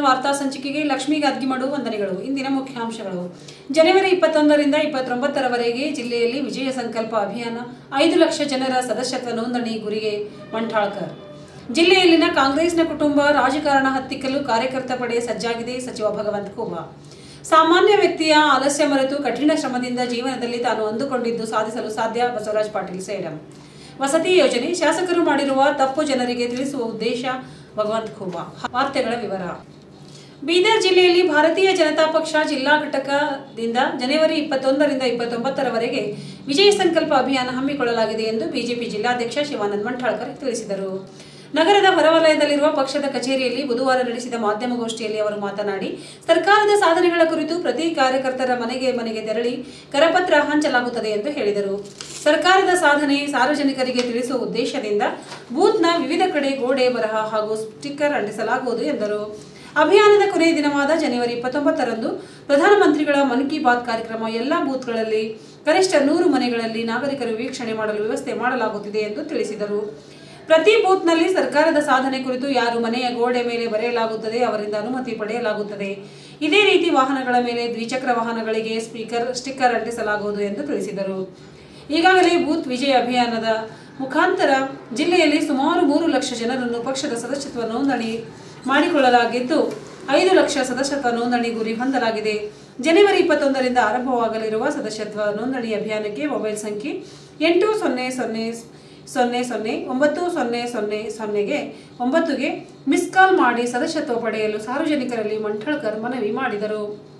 ವಾರ್ತಾ ಸಂಚಿಕೆಗೆ ಲಕ್ಷ್ಮೀ ಗದ್ಗಿಮಡು ವಂದನೆಗಳು ಇಂದಿನ ಮುಖ್ಯಾಂಶಗಳು ಜನವರಿ ಇಪ್ಪತ್ತೊಂದರಿಂದ ಇಪ್ಪತ್ತೊಂಬತ್ತರವರೆಗೆ ಜಿಲ್ಲೆಯಲ್ಲಿ ವಿಜಯ ಸಂಕಲ್ಪ ಅಭಿಯಾನ ಐದು ಲಕ್ಷ ಜನರ ಸದಸ್ಯತ್ವ ನೋಂದಣಿ ಗುರಿಗೆ ಮಂಠಾಳ್ಕರ್ ಜಿಲ್ಲೆಯಲ್ಲಿನ ಕಾಂಗ್ರೆಸ್ನ ಕುಟುಂಬ ರಾಜಕಾರಣ ಹತ್ತಿಕ್ಕಲು ಕಾರ್ಯಕರ್ತ ಪಡೆ ಸಜ್ಜಾಗಿದೆ ಸಚಿವ ಭಗವಂತ ಖೂಬಾ ಸಾಮಾನ್ಯ ವ್ಯಕ್ತಿಯ ಆಲಸ್ಯ ಮರೆತು ಕಠಿಣ ಶ್ರಮದಿಂದ ಜೀವನದಲ್ಲಿ ತಾನು ಅಂದುಕೊಂಡಿದ್ದು ಸಾಧಿಸಲು ಸಾಧ್ಯ ಬಸವರಾಜ ಪಾಟೀಲ್ ಸೇಡಂ ವಸತಿ ಯೋಜನೆ ಶಾಸಕರು ಮಾಡಿರುವ ತಪ್ಪು ಜನರಿಗೆ ತಿಳಿಸುವ ಉದ್ದೇಶ ಭಗವಂತ ಖೂಬಾ ವಾರ್ತೆಗಳ ವಿವರ ಬೀದರ್ ಜಿಲ್ಲೆಯಲ್ಲಿ ಭಾರತೀಯ ಜನತಾ ಪಕ್ಷ ಜಿಲ್ಲಾ ಘಟಕದಿಂದ ಜನವರಿ ಇಪ್ಪತ್ತೊಂದರಿಂದ ಇಪ್ಪತ್ತೊಂಬತ್ತರವರೆಗೆ ವಿಜಯ ಸಂಕಲ್ಪ ಅಭಿಯಾನ ಹಮ್ಮಿಕೊಳ್ಳಲಾಗಿದೆ ಎಂದು ಬಿಜೆಪಿ ಜಿಲ್ಲಾಧ್ಯಕ್ಷ ಶಿವಾನಂದ ಮಂಠಾಳ್ಕರ್ ತಿಳಿಸಿದರು ನಗರದ ಹೊರವಲಯದಲ್ಲಿರುವ ಪಕ್ಷದ ಕಚೇರಿಯಲ್ಲಿ ಬುಧವಾರ ನಡೆಸಿದ ಮಾಧ್ಯಮಗೋಷ್ಠಿಯಲ್ಲಿ ಅವರು ಮಾತನಾಡಿ ಸರ್ಕಾರದ ಸಾಧನೆಗಳ ಕುರಿತು ಪ್ರತಿ ಕಾರ್ಯಕರ್ತರ ಮನೆಗೆ ಮನೆಗೆ ತೆರಳಿ ಕರಪತ್ರ ಹಂಚಲಾಗುತ್ತದೆ ಎಂದು ಹೇಳಿದರು ಸರ್ಕಾರದ ಸಾಧನೆ ಸಾರ್ವಜನಿಕರಿಗೆ ತಿಳಿಸುವ ಉದ್ದೇಶದಿಂದ ಬೂತ್ನ ವಿವಿಧ ಕಡೆ ಗೋಡೆ ಬರಹ ಹಾಗೂ ಸ್ಟಿಕ್ಕರ್ ಅಂಟಿಸಲಾಗುವುದು ಎಂದರು ಅಭಿಯಾನದ ಕೊನೆಯ ದಿನವಾದ ಜನವರಿ ಇಪ್ಪತ್ತೊಂಬತ್ತರಂದು ಪ್ರಧಾನಮಂತ್ರಿಗಳ ಮನ್ ಕಿ ಬಾತ್ ಕಾರ್ಯಕ್ರಮ ಎಲ್ಲಾ ಬೂತ್ಗಳಲ್ಲಿ ಕನಿಷ್ಠ ನೂರು ಮನೆಗಳಲ್ಲಿ ನಾಗರಿಕರು ವೀಕ್ಷಣೆ ಮಾಡಲು ವ್ಯವಸ್ಥೆ ಮಾಡಲಾಗುತ್ತಿದೆ ಎಂದು ತಿಳಿಸಿದರು ಪ್ರತಿ ಬೂತ್ನಲ್ಲಿ ಸರ್ಕಾರದ ಸಾಧನೆ ಕುರಿತು ಯಾರು ಮನೆಯ ಗೋಡೆ ಮೇಲೆ ಬರೆಯಲಾಗುತ್ತದೆ ಅವರಿಂದ ಅನುಮತಿ ಪಡೆಯಲಾಗುತ್ತದೆ ಇದೇ ರೀತಿ ವಾಹನಗಳ ಮೇಲೆ ದ್ವಿಚಕ್ರ ವಾಹನಗಳಿಗೆ ಸ್ಪೀಕರ್ ಸ್ಟಿಕ್ಕರ್ ಅಂಟಿಸಲಾಗುವುದು ಎಂದು ತಿಳಿಸಿದರು ಈಗಾಗಲೇ ಬೂತ್ ವಿಜಯ ಅಭಿಯಾನದ ಮುಖಾಂತರ ಜಿಲ್ಲೆಯಲ್ಲಿ ಸುಮಾರು ಮೂರು ಲಕ್ಷ ಜನರನ್ನು ಪಕ್ಷದ ಸದಸ್ಯತ್ವ ನೋಂದಣಿ ಮಾಡಿಕೊಳ್ಳಲಾಗಿದ್ದು ಐದು ಲಕ್ಷ ಸದಸ್ಯತ್ವ ನೋಂದಣಿ ಗುರಿ ಹೊಂದಲಾಗಿದೆ ಜನವರಿ ಇಪ್ಪತ್ತೊಂದರಿಂದ ಆರಂಭವಾಗಲಿರುವ ಸದಸ್ಯತ್ವ ನೋಂದಣಿ ಅಭಿಯಾನಕ್ಕೆ ಮೊಬೈಲ್ ಸಂಖ್ಯೆ ಎಂಟು ಸೊನ್ನೆ ಸೊನ್ನೆ ಸೊನ್ನೆ ಸೊನ್ನೆ ಒಂಬತ್ತು ಸೊನ್ನೆ ಸೊನ್ನೆ ಸೊನ್ನೆಗೆ ಒಂಬತ್ತುಗೆ ಮಿಸ್ ಕಾಲ್ ಮಾಡಿ ಸದಸ್ಯತ್ವ ಪಡೆಯಲು ಸಾರ್ವಜನಿಕರಲ್ಲಿ ಮಂಠಳ್ಕರ್ ಮನವಿ ಮಾಡಿದರು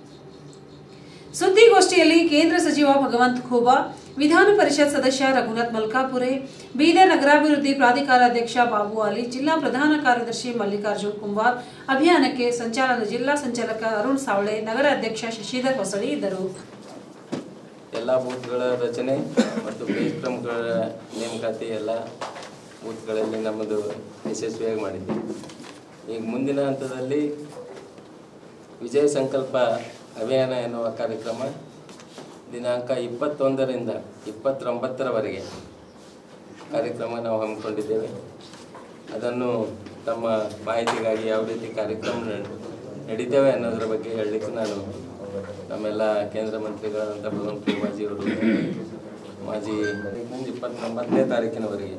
ಸುದ್ದಿಗೋಷ್ಠಿಯಲ್ಲಿ ಕೇಂದ್ರ ಸಚಿವ ಭಗವಂತ ಖೂಬಾ ವಿಧಾನ ಪರಿಷತ್ ಸದಸ್ಯ ರಘುನಾಥ್ ಮಲ್ಕಾಪುರೆ ಬೀದರ್ ನಗರಾಭಿವೃದ್ಧಿ ಪ್ರಾಧಿಕಾರ ಅಧ್ಯಕ್ಷ ಬಾಬು ಅಲಿ ಜಿಲ್ಲಾ ಪ್ರಧಾನ ಕಾರ್ಯದರ್ಶಿ ಮಲ್ಲಿಕಾರ್ಜುನ್ ಕುಂಬಾರ್ ಅಭಿಯಾನಕ್ಕೆ ಸಂಚಾಲನ ಜಿಲ್ಲಾ ಸಂಚಾಲಕ ಅರುಣ್ ಸಾವಳೆ ನಗರ ಅಧ್ಯಕ್ಷ ಶಶಿಧರ್ ಹೊಸಳಿ ಇದ್ದರು ಎಲ್ಲ ಬೂತ್ಗಳ ರಚನೆ ಮತ್ತು ಬೇಸ್ ಪ್ರಮುಖರ ನೇಮಕಾತಿ ಎಲ್ಲ ಬೂತ್ಗಳಲ್ಲಿ ನಮ್ಮದು ಯಶಸ್ವಿಯಾಗಿ ಮಾಡಿದ್ದೀವಿ ಈಗ ಮುಂದಿನ ಹಂತದಲ್ಲಿ ವಿಜಯ ಸಂಕಲ್ಪ ಅಭಿಯಾನ ಎನ್ನುವ ಕಾರ್ಯಕ್ರಮ ದಿನಾಂಕ ಇಪ್ಪತ್ತೊಂದರಿಂದ ಇಪ್ಪತ್ತೊಂಬತ್ತರವರೆಗೆ ಕಾರ್ಯಕ್ರಮ ನಾವು ಹಮ್ಮಿಕೊಂಡಿದ್ದೇವೆ ಅದನ್ನು ತಮ್ಮ ಮಾಹಿತಿಗಾಗಿ ಯಾವ ರೀತಿ ಕಾರ್ಯಕ್ರಮ ನಡ್- ನಡೀತೇವೆ ಅನ್ನೋದ್ರ ಬಗ್ಗೆ ಹೇಳಲಿಕ್ಕೆ ನಾನು ನಮ್ಮೆಲ್ಲ ಕೇಂದ್ರ ಮಂತ್ರಿಗಳಾದಂಥ ಭಗವಂತ ಮಾಜಿಯವರು ಮಾಜಿ ಇಪ್ಪತ್ತೊಂಬತ್ತನೇ ತಾರೀಕಿನವರೆಗೆ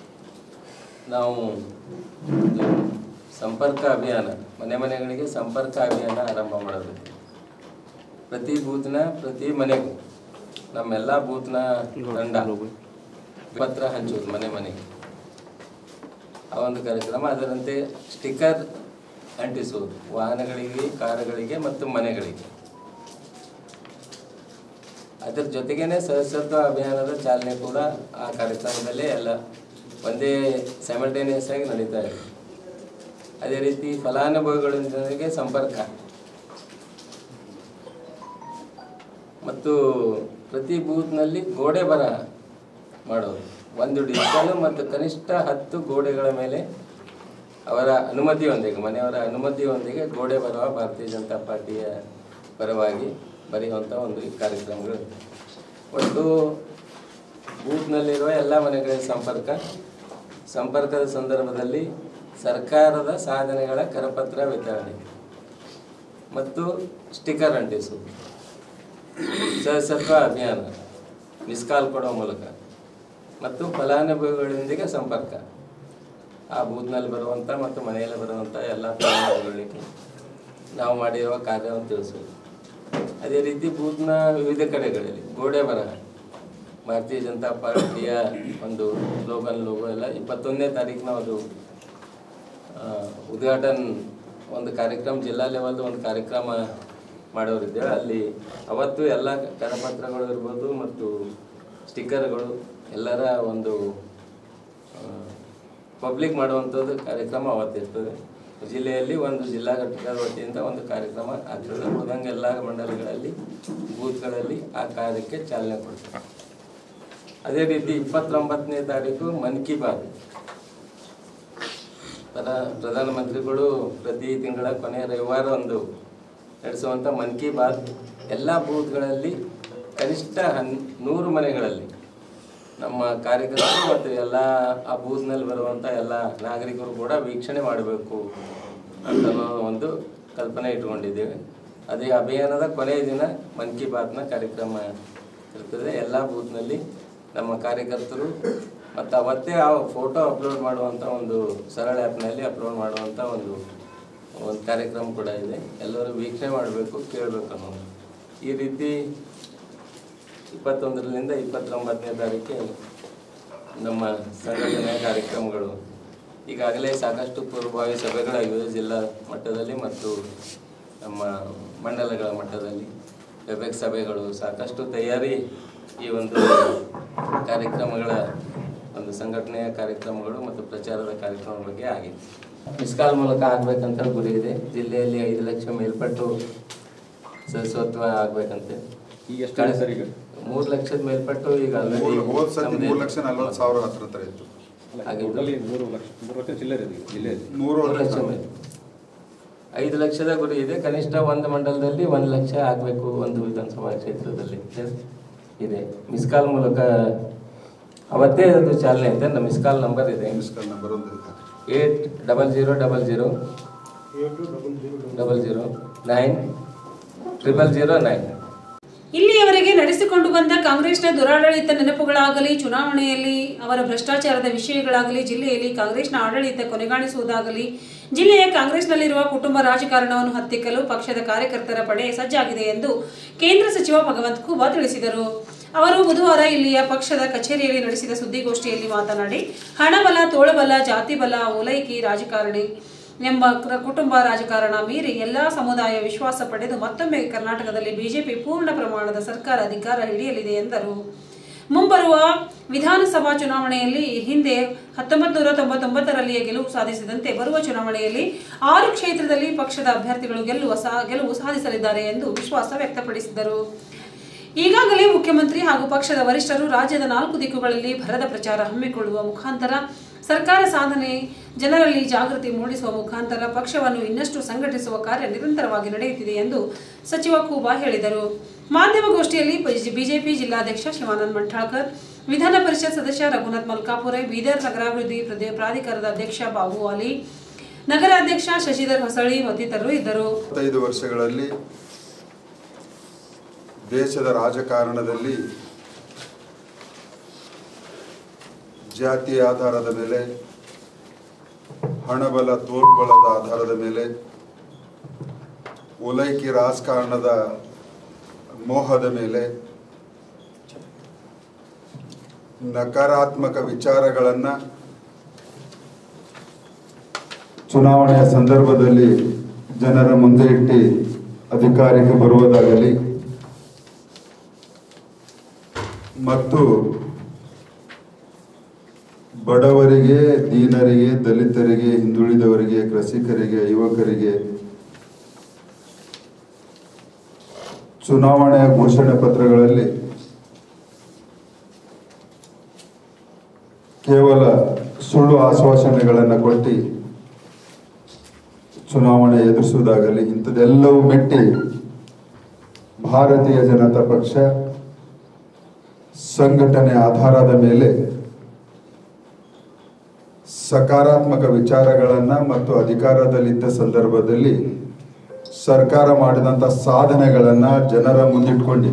ನಾವು ಒಂದು ಸಂಪರ್ಕ ಅಭಿಯಾನ ಮನೆ ಮನೆಗಳಿಗೆ ಸಂಪರ್ಕ ಅಭಿಯಾನ ಆರಂಭ ಮಾಡಬೇಕು ಪ್ರತಿ ಬೂತ್ನ ಪ್ರತಿ ಮನೆಗೂ ನಮ್ಮೆಲ್ಲ ಬೂತ್ನ ತಂಡ ಪತ್ರ ಹಂಚುವುದು ಮನೆ ಮನೆಗೆ ಆ ಒಂದು ಕಾರ್ಯಕ್ರಮ ಅದರಂತೆ ಸ್ಟಿಕ್ಕರ್ ಅಂಟಿಸುವುದು ವಾಹನಗಳಿಗೆ ಕಾರುಗಳಿಗೆ ಮತ್ತು ಮನೆಗಳಿಗೆ ಅದರ ಜೊತೆಗೇನೆ ಸದಸ್ಯತ್ವ ಅಭಿಯಾನದ ಚಾಲನೆ ಕೂಡ ಆ ಕಾರ್ಯಕ್ರಮದಲ್ಲೇ ಎಲ್ಲ ಒಂದೇ ಸೈಮಲ್ಟೇನಿಯಸ್ ಆಗಿ ನಡೀತಾ ಇದೆ ಅದೇ ರೀತಿ ಫಲಾನುಭವಿಗಳೊಂದಿಗೆ ಸಂಪರ್ಕ ಮತ್ತು ಪ್ರತಿ ಬೂತ್ನಲ್ಲಿ ಗೋಡೆ ಬರಹ ಮಾಡೋದು ಒಂದು ಡಿಜಿಟಲ್ ಮತ್ತು ಕನಿಷ್ಠ ಹತ್ತು ಗೋಡೆಗಳ ಮೇಲೆ ಅವರ ಅನುಮತಿಯೊಂದಿಗೆ ಮನೆಯವರ ಅನುಮತಿಯೊಂದಿಗೆ ಗೋಡೆ ಬರಹ ಭಾರತೀಯ ಜನತಾ ಪಾರ್ಟಿಯ ಪರವಾಗಿ ಬರೆಯುವಂಥ ಒಂದು ಕಾರ್ಯಕ್ರಮಗಳು ಒಟ್ಟು ಬೂತ್ನಲ್ಲಿರುವ ಎಲ್ಲ ಮನೆಗಳಿಗೆ ಸಂಪರ್ಕ ಸಂಪರ್ಕದ ಸಂದರ್ಭದಲ್ಲಿ ಸರ್ಕಾರದ ಸಾಧನೆಗಳ ಕರಪತ್ರ ವಿತರಣೆ ಮತ್ತು ಸ್ಟಿಕ್ಕರ್ ಅಂಟಿಸುವುದು ಸದಸ್ಯತ್ವ ಅಭಿಯಾನ ಮಿಸ್ ಕಾಲ್ ಕೊಡೋ ಮೂಲಕ ಮತ್ತು ಫಲಾನುಭವಿಗಳೊಂದಿಗೆ ಸಂಪರ್ಕ ಆ ಬೂತ್ನಲ್ಲಿ ಬರುವಂಥ ಮತ್ತು ಮನೆಯಲ್ಲಿ ಬರುವಂಥ ಎಲ್ಲ ಫಲಾನುಭವಿಗಳಿಗೆ ನಾವು ಮಾಡಿರುವ ಕಾರ್ಯವನ್ನು ತಿಳಿಸುವುದು ಅದೇ ರೀತಿ ಬೂತ್ನ ವಿವಿಧ ಕಡೆಗಳಲ್ಲಿ ಗೋಡೆ ಬರಹ ಭಾರತೀಯ ಜನತಾ ಪಾರ್ಟಿಯ ಒಂದು ಸ್ಲೋಗನ್ ಲೋಗೋ ಎಲ್ಲ ಇಪ್ಪತ್ತೊಂದನೇ ತಾರೀಕಿನ ಒಂದು ಆ, ಉದ್ಘಾಟನ್ ಒಂದು ಕಾರ್ಯಕ್ರಮ ಜಿಲ್ಲಾ ಲೆವೆಲ್ದು ಒಂದು ಕಾರ್ಯಕ್ರಮ ಮಾಡೋರಿದ್ದೇವೆ ಅಲ್ಲಿ ಅವತ್ತು ಎಲ್ಲ ಕರಪತ್ರಗಳು ಇರ್ಬೋದು ಮತ್ತು ಸ್ಟಿಕ್ಕರ್ಗಳು ಎಲ್ಲರ ಒಂದು ಪಬ್ಲಿಕ್ ಮಾಡುವಂಥದ್ದು ಕಾರ್ಯಕ್ರಮ ಅವತ್ತಿರ್ತದೆ ಜಿಲ್ಲೆಯಲ್ಲಿ ಒಂದು ಜಿಲ್ಲಾ ಘಟಕದ ವತಿಯಿಂದ ಒಂದು ಕಾರ್ಯಕ್ರಮ ಆಗ್ತದೆ ಉಳಿದಂಗೆ ಎಲ್ಲ ಮಂಡಲಗಳಲ್ಲಿ ಬೂತ್ಗಳಲ್ಲಿ ಆ ಕಾರ್ಯಕ್ಕೆ ಚಾಲನೆ ಕೊಡ್ತಾರೆ ಅದೇ ರೀತಿ ಇಪ್ಪತ್ತೊಂಬತ್ತನೇ ತಾರೀಕು ಮನ್ ಕಿ ಬಾತ್ ಪ್ರಧಾ- ಪ್ರಧಾನಮಂತ್ರಿಗಳು ಪ್ರತಿ ತಿಂಗಳ ಕೊನೆಯ ರವಿವಾರ ಒಂದು ನಡೆಸುವಂಥ ಮನ್ ಕಿ ಬಾತ್ ಎಲ್ಲ ಬೂತ್ಗಳಲ್ಲಿ ಕನಿಷ್ಠ ಹನ್ ನೂರು ಮನೆಗಳಲ್ಲಿ ನಮ್ಮ ಕಾರ್ಯಕರ್ತರು ಮತ್ತು ಎಲ್ಲ ಆ ಬೂತ್ನಲ್ಲಿ ಬರುವಂಥ ಎಲ್ಲ ನಾಗರಿಕರು ಕೂಡ ವೀಕ್ಷಣೆ ಮಾಡಬೇಕು ಅಂತ ಅನ್ನೋ ಒಂದು ಕಲ್ಪನೆ ಇಟ್ಕೊಂಡಿದ್ದೇವೆ ಅದೇ ಅಭಿಯಾನದ ಕೊನೆಯ ದಿನ ಮನ್ ಕಿ ಬಾತ್ನ ಕಾರ್ಯಕ್ರಮ ಇರ್ತದೆ ಎಲ್ಲ ಬೂತ್ನಲ್ಲಿ ನಮ್ಮ ಕಾರ್ಯಕರ್ತರು ಮತ್ತು ಅವತ್ತೇ ಆ ಫೋಟೋ ಅಪ್ಲೋಡ್ ಮಾಡುವಂಥ ಒಂದು ಸರಳ ಆ್ಯಪ್ನಲ್ಲಿ ಅಪ್ಲೋಡ್ ಮಾಡುವಂಥ ಒಂದು ಒಂದು ಕಾರ್ಯಕ್ರಮ ಕೂಡ ಇದೆ ಎಲ್ಲರೂ ವೀಕ್ಷಣೆ ಮಾಡಬೇಕು ಕೇಳಬೇಕು ಅನ್ನೋದು ಈ ರೀತಿ ಇಪ್ಪತ್ತೊಂದರಿಂದ ಇಪ್ಪತ್ತೊಂಬತ್ತನೇ ತಾರೀಕಿಗೆ ನಮ್ಮ ಸಂಘಟನೆಯ ಕಾರ್ಯಕ್ರಮಗಳು ಈಗಾಗಲೇ ಸಾಕಷ್ಟು ಪೂರ್ವಭಾವಿ ಸಭೆಗಳಾಗಿವೆ ಜಿಲ್ಲಾ ಮಟ್ಟದಲ್ಲಿ ಮತ್ತು ನಮ್ಮ ಮಂಡಲಗಳ ಮಟ್ಟದಲ್ಲಿ ವೆಬೆಕ್ ಸಭೆಗಳು ಸಾಕಷ್ಟು ತಯಾರಿ ಈ ಒಂದು ಕಾರ್ಯಕ್ರಮಗಳ ಒಂದು ಸಂಘಟನೆಯ ಕಾರ್ಯಕ್ರಮಗಳು ಮತ್ತು ಪ್ರಚಾರದ ಕಾರ್ಯಕ್ರಮದ ಬಗ್ಗೆ ಆಗಿದೆ ಮಿಸ್ಕಾಲ್ ಮೂಲಕ ಆಗ್ಬೇಕಂತ ಗುರಿ ಇದೆ ಜಿಲ್ಲೆಯಲ್ಲಿ ಐದು ಲಕ್ಷ ಮೇಲ್ಪಟ್ಟು ಸದಸ್ಯತ್ವ ಆಗ್ಬೇಕಂತೆ ಈಗ ಎಷ್ಟಿದೆ ಸರ್ ಈಗ? ಮೂರು ಲಕ್ಷದ ಮೇಲ್ಪಟ್ಟು ಈಗ already ಮೂರು- ಹೋದ್ ಸತಿ ನಮ್ದೇ- ಮೂರು ಲಕ್ಷ ನಲ್ವತ್ತು ಸಾವಿರ ಹತ್ರ ಹತ್ರ ಇತ್ತು ಹಾಗೆ ಟೋಟಲಿ ಮೂರು ಲಕ್ಷ ಮೂರು ಲಕ್ಷ ಚಿಲ್ಲರೆ ಇದೆ ಈಗ ಜಿಲ್ಲೆಯಲ್ಲಿ ಮೂರು ಮೂರು ಲಕ್ಷ ಮೇಲೆ ಐದು ಲಕ್ಷದ ಗುರಿ ಇದೆ ಕನಿಷ್ಠ ಒಂದು ಮಂಡಲದಲ್ಲಿ ಒಂದು ಲಕ್ಷ ಆಗಬೇಕು ಒಂದು ವಿಧಾನಸಭಾ ಕ್ಷೇತ್ರದಲ್ಲಿ ಇದೆ ಮಿಸ್ ಕಾಲ್ ಮೂಲಕ ಅವತ್ತೇ ಅದು ಚಾಲನೆ ಐತೆ ನಮ್ಮ ಮಿಸ್ ಕಾಲ್ ನಂಬರ್ ಇದೆ ಮಿಸ್ಕಲ್ ನಂಬರ್ ಒಂದು ಇದೆ. Eight double zero double zero double zero nine triple zero nine ಇಲ್ಲಿಯವರೆಗೆ ನಡೆಸಿಕೊಂಡು ಬಂದ ಕಾಂಗ್ರೆಸ್ನ ದುರಾಡಳಿತ ನೆನಪುಗಳಾಗಲಿ ಚುನಾವಣೆಯಲ್ಲಿ ಅವರ ಭ್ರಷ್ಟಾಚಾರದ ವಿಷಯಗಳಾಗಲಿ ಜಿಲ್ಲೆಯಲ್ಲಿ ಕಾಂಗ್ರೆಸ್ನ ಆಡಳಿತ ಕೊನೆಗಾಣಿಸುವುದಾಗಲಿ ಜಿಲ್ಲೆಯ ಕಾಂಗ್ರೆಸ್ನಲ್ಲಿರುವ ಕುಟುಂಬ ರಾಜಕಾರಣವನ್ನು ಹತ್ತಿಕ್ಕಲು ಪಕ್ಷದ ಕಾರ್ಯಕರ್ತರ ಪಡೆ ಸಜ್ಜಾಗಿದೆ ಎಂದು ಕೇಂದ್ರ ಸಚಿವ ಭಗವಂತ ಖೂಬಾ ತಿಳಿಸಿದರು ಅವರು ಬುಧವಾರ ಇಲ್ಲಿಯ ಪಕ್ಷದ ಕಚೇರಿಯಲ್ಲಿ ನಡೆಸಿದ ಸುದ್ದಿಗೋಷ್ಠಿಯಲ್ಲಿ ಮಾತನಾಡಿ ಹಣಬಲ ತೋಳಬಲ ಜಾತಿ ಬಲ ಓಲೈಕಿ ರಾಜಕಾರಣಿ ಎಂಬ ಕ್ರ- ಕುಟುಂಬ ರಾಜಕಾರಣ ಮೀರಿ ಎಲ್ಲಾ ಸಮುದಾಯ ವಿಶ್ವಾಸ ಪಡೆದು ಮತ್ತೊಮ್ಮೆ ಕರ್ನಾಟಕದಲ್ಲಿ ಬಿಜೆಪಿ ಪೂರ್ಣ ಪ್ರಮಾಣದ ಸರ್ಕಾರ ಅಧಿಕಾರ ಹಿಡಿಯಲಿದೆ ಎಂದರು ಮುಂಬರುವ ವಿಧಾನಸಭಾ ಚುನಾವಣೆಯಲ್ಲಿ ಈ ಹಿಂದೆ ಹತ್ತೊಂಬತ್ತು ನೂರ ತೊಂಬತ್ತೊಂಬತ್ತರಲ್ಲಿಯೇ ಗೆಲುವು ಸಾಧಿಸಿದಂತೆ ಬರುವ ಚುನಾವಣೆಯಲ್ಲಿ ಆರು ಕ್ಷೇತ್ರದಲ್ಲಿ ಪಕ್ಷದ ಅಭ್ಯರ್ಥಿಗಳು ಗೆಲ್ಲುವ ಸಾ ಗೆಲುವು ಸಾಧಿಸಲಿದ್ದಾರೆ ಎಂದು ವಿಶ್ವಾಸ ವ್ಯಕ್ತಪಡಿಸಿದರು ಈಗಾಗಲೇ ಮುಖ್ಯಮಂತ್ರಿ ಹಾಗೂ ಪಕ್ಷದ ವರಿಷ್ಠರು ರಾಜ್ಯದ ನಾಲ್ಕು ದಿಕ್ಕುಗಳಲ್ಲಿ ಭರದ ಪ್ರಚಾರ ಹಮ್ಮಿಕೊಳ್ಳುವ ಮುಖಾಂತರ ಸರ್ಕಾರ ಸಾಧನೆ ಜನರಲ್ಲಿ ಜಾಗೃತಿ ಮೂಡಿಸುವ ಮುಖಾಂತರ ಪಕ್ಷವನ್ನು ಇನ್ನಷ್ಟು ಸಂಘಟಿಸುವ ಕಾರ್ಯ ನಿರಂತರವಾಗಿ ನಡೆಯುತ್ತಿದೆ ಎಂದು ಸಚಿವ ಖೂಬಾ ಹೇಳಿದರು ಮಾಧ್ಯಮಗೋಷ್ಠಿಯಲ್ಲಿ ಬಿಜೆಪಿ ಜಿಲ್ಲಾಧ್ಯಕ್ಷ ಶಿವಾನಂದ್ ಮಂಠಾಳ್ಕರ್ ವಿಧಾನ ಪರಿಷತ್ ಸದಸ್ಯ ರಘುನಾಥ್ ಮಲ್ಕಾಪುರೆ ಬೀದರ್ ನಗರಾಭಿವೃದ್ಧಿ ಪ್ರದೇ- ಪ್ರಾಧಿಕಾರದ ಅಧ್ಯಕ್ಷ ಬಾಬು ಅಲಿ ನಗರಾಧ್ಯಕ್ಷ ಶಶಿಧರ್ ಹೊಸಳಿ ಮತ್ತಿತರರು ಇದ್ದರು ಇಪ್ಪತ್ತೈದು ವರ್ಷಗಳಲ್ಲಿ ದೇಶದ ರಾಜಕಾರಣದಲ್ಲಿ ಜಾತಿಯ ಆಧಾರದ ಮೇಲೆ ಹಣಬಲ ತೋಳ್ಬಲದ ಆಧಾರದ ಮೇಲೆ ಓಲೈಕಿ ರಾಜಕಾರಣದ ಮೋಹದ ಮೇಲೆ ನಕಾರಾತ್ಮಕ ವಿಚಾರಗಳನ್ನು ಚುನಾವಣೆಯ ಸಂದರ್ಭದಲ್ಲಿ ಜನರ ಮುಂದೆ ಇಟ್ಟು ಅಧಿಕಾರಕ್ಕೆ ಬರುವುದಾಗಲಿ ಮತ್ತು ಬಡವರಿಗೆ ದೀನರಿಗೆ ದಲಿತರಿಗೆ ಹಿಂದುಳಿದವರಿಗೆ ಕೃಷಿಕರಿಗೆ ಯುವಕರಿಗೆ ಚುನಾವಣೆಯ ಘೋಷಣೆ ಪತ್ರಗಳಲ್ಲಿ ಕೇವಲ ಸುಳ್ಳು ಆಶ್ವಾಸನೆಗಳನ್ನು ಕೊಟ್ಟು ಚುನಾವಣೆ ಎದುರಿಸುವುದಾಗಲಿ ಇಂಥದ್ದೆಲ್ಲವೂ ಮೆಟ್ಟಿ ಭಾರತೀಯ ಜನತಾ ಪಕ್ಷ ಸಂಘಟನೆ ಆಧಾರದ ಮೇಲೆ ಸಕಾರಾತ್ಮಕ ವಿಚಾರಗಳನ್ನು ಮತ್ತು ಅಧಿಕಾರದಲ್ಲಿದ್ದ ಸಂದರ್ಭದಲ್ಲಿ ಸರ್ಕಾರ ಮಾಡಿದಂಥ ಸಾಧನೆಗಳನ್ನು ಜನರ ಮುಂದಿಟ್ಕೊಂಡು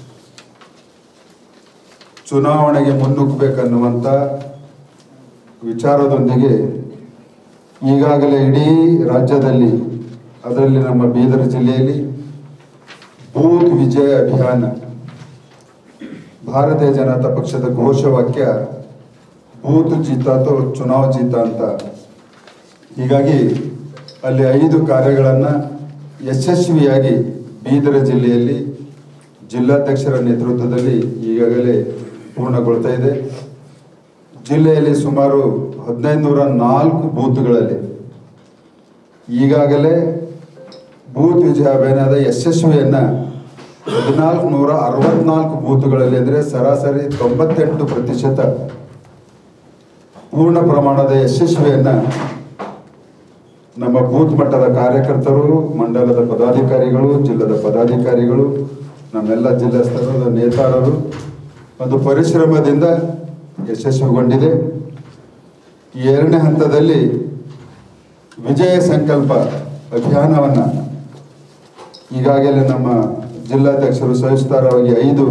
ಚುನಾವಣೆಗೆ ಮುನ್ನುಗ್ಗಬೇಕನ್ನುವಂಥ ವಿಚಾರದೊಂದಿಗೆ ಈಗಾಗಲೇ ಇಡೀ ರಾಜ್ಯದಲ್ಲಿ ಅದರಲ್ಲಿ ನಮ್ಮ ಬೀದರ್ ಜಿಲ್ಲೆಯಲ್ಲಿ ಬೂತ್ ವಿಜಯ ಅಭಿಯಾನ ಭಾರತೀಯ ಜನತಾ ಪಕ್ಷದ ಘೋಷವಾಕ್ಯ ಬೂತ್ ಜೀತ ಅಥವಾ ಚುನಾವ್ ಜೀತ ಅಂತ ಹೀಗಾಗಿ ಅಲ್ಲಿ ಐದು ಕಾರ್ಯಗಳನ್ನು ಯಶಸ್ವಿಯಾಗಿ ಬೀದರ ಜಿಲ್ಲೆಯಲ್ಲಿ ಜಿಲ್ಲಾಧ್ಯಕ್ಷರ ನೇತೃತ್ವದಲ್ಲಿ ಈಗಾಗಲೇ ಪೂರ್ಣಗೊಳ್ತಾ ಇದೆ ಜಿಲ್ಲೆಯಲ್ಲಿ ಸುಮಾರು ಹದಿನೈದು ನೂರ ನಾಲ್ಕು ಬೂತ್ಗಳಲ್ಲಿ ಈಗಾಗಲೇ ಬೂತ್ ವಿಜಯ ಅಭಿಯಾನದ ಯಶಸ್ವಿಯನ್ನ ಹದಿನಾಲ್ಕು ನೂರ ಅರವತ್ನಾಲ್ಕು ಬೂತ್ಗಳಲ್ಲಿ ಅಂದರೆ ಸರಾಸರಿ ತೊಂಬತ್ತೆಂಟು ಪ್ರತಿಶತ ಪೂರ್ಣ ಪ್ರಮಾಣದ ಯಶಸ್ವಿಯನ್ನ ನಮ್ಮ ಬೂತ್ ಮಟ್ಟದ ಕಾರ್ಯಕರ್ತರು ಮಂಡಲದ ಪದಾಧಿಕಾರಿಗಳು ಜಿಲ್ಲದ ಪದಾಧಿಕಾರಿಗಳು ನಮ್ಮೆಲ್ಲ ಜಿಲ್ಲಾ ಸ್ತರದ ನೇತಾರರು ಒಂದು ಪರಿಶ್ರಮದಿಂದ ಯಶಸ್ವಿಗೊಂಡಿದೆ ಈ ಎರಡನೇ ಹಂತದಲ್ಲಿ ವಿಜಯ ಸಂಕಲ್ಪ ಅಭಿಯಾನವನ್ನು ಈಗಾಗಲೇ ನಮ್ಮ ಜಿಲ್ಲಾಧ್ಯಕ್ಷರು ಸವಿಸ್ತಾರವಾಗಿ ಐದು